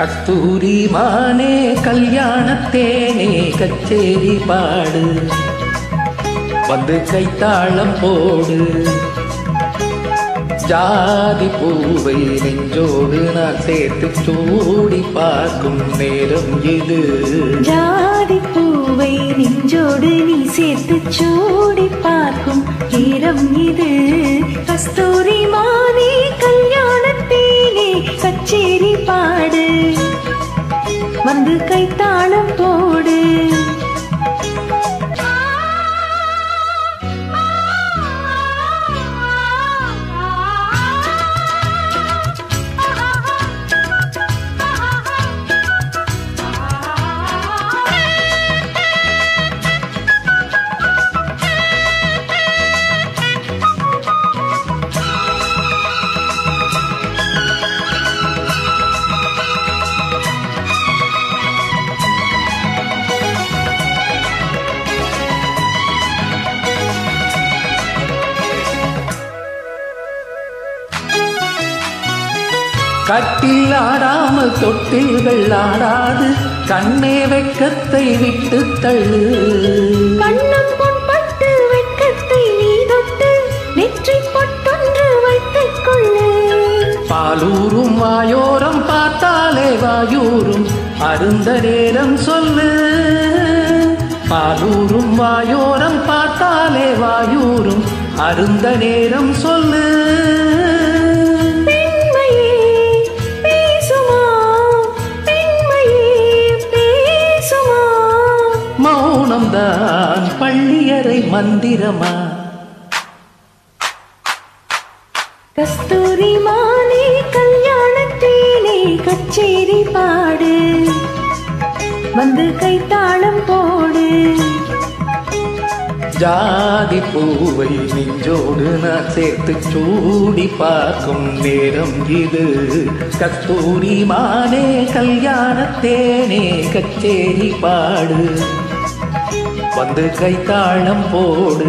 கஸ்தூரி மானே கல்யாணத்தேனே கச்சேரி பாடு வந்து கைத்தாளம் போடு ஜாதி பூவை நெஞ்சோடு நான் சேர்த்து சூடி பார்க்கும் நேரம் இது ஜாதி பூவை நெஞ்சோடு நீ சேர்த்து சூடி பார்க்கும் நேரம் இது கஸ்தூரி மானே கல்யாணத்தேனே கச்சேரி பாடு வந்து கைத்தாளம் போடு கட்டில் ஆடாமல் தொட்டில்கள் ஆடாது கண்ணே வெக்கத்தை விட்டு தள்ளு கண்ணம் பொன்பட்டு வெட்கத்தை நீ தொட்டு நெற்றி பொட்டொன்று வைத்துக் கொள்ளு பாலூரும் வாயோரம் பார்த்தாலே வாயூரும் அருந்த நேரம் சொல்லு பாலூரும் வாயோரம் பார்த்தாலே வாயூரும் அருந்த நேரம் சொல்லு பெண்மையே பேசுமா பெண்மையே பேசுமா மௌனம்தான் பள்ளியறை மந்திரமா கஸ்தூரி மானே கல்யாணத்தேனே கச்சேரி பாடு வந்து கைத்தாளம் போடு ஜாதி பூவை நெஞ்சோடு நான் சேர்த்து சூடி பார்க்கும் நேரம் இது கஸ்தூரி மானே கல்யாணத்தேனே கச்சேரி பாடு வந்து கைத்தாளம் போடு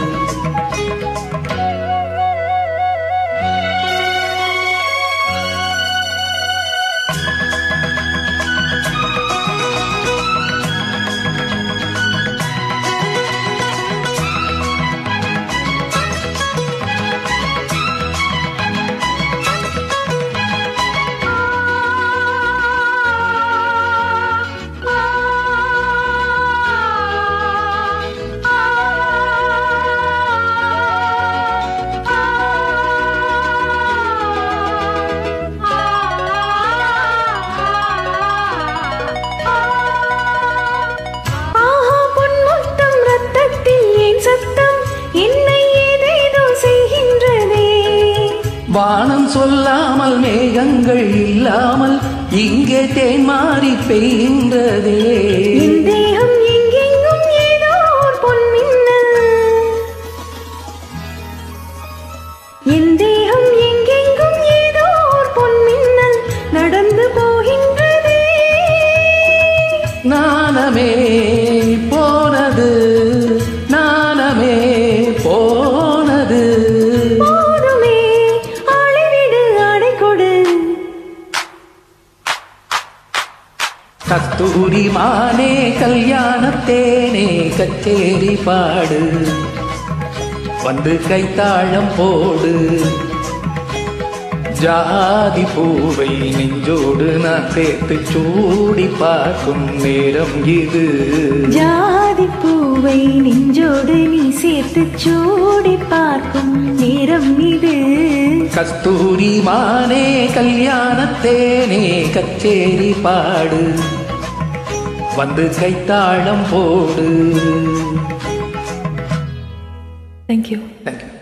ஆஹா பொன்முத்தம் ரத்தத்தில் ஏன் சத்தம் என்னை ஏதேதோ செய்கின்றதே வானம் சொல்லாமல் மேகங்கள் இல்லாமல் இங்கே தேன் மாறி பெய்கின்றதே என் தேகம் எங்கெங்கும் ஏதோ ஓர் பொன்மின்னல் என் தேகம் எங்கெங்கும் ஏதோ ஓர் பொன்மின்னல் நடந்து போகின்றதே நாணமே போனது நாணமே போனது போதுமே ஆளைவிடு ஆடை கொடு கஸ்தூரி மானே கல்யாணத்தேனே கச்சேரி பாடு வந்து கைத்தாளம் போடு ஜாதி பூவை நெஞ்சோடு நான் சேர்த்து சூடி பார்க்கும் நேரம் இது ஜாதி பூவை நெஞ்சோடு நீ சேர்த்து சூடி பார்க்கும் நேரம் இது கஸ்தூரி மானே கல்யாணத்தேனே கச்சேரி பாடு வந்து கைத்தாளம் போடு தேங்க்யூ தேங்க்யூ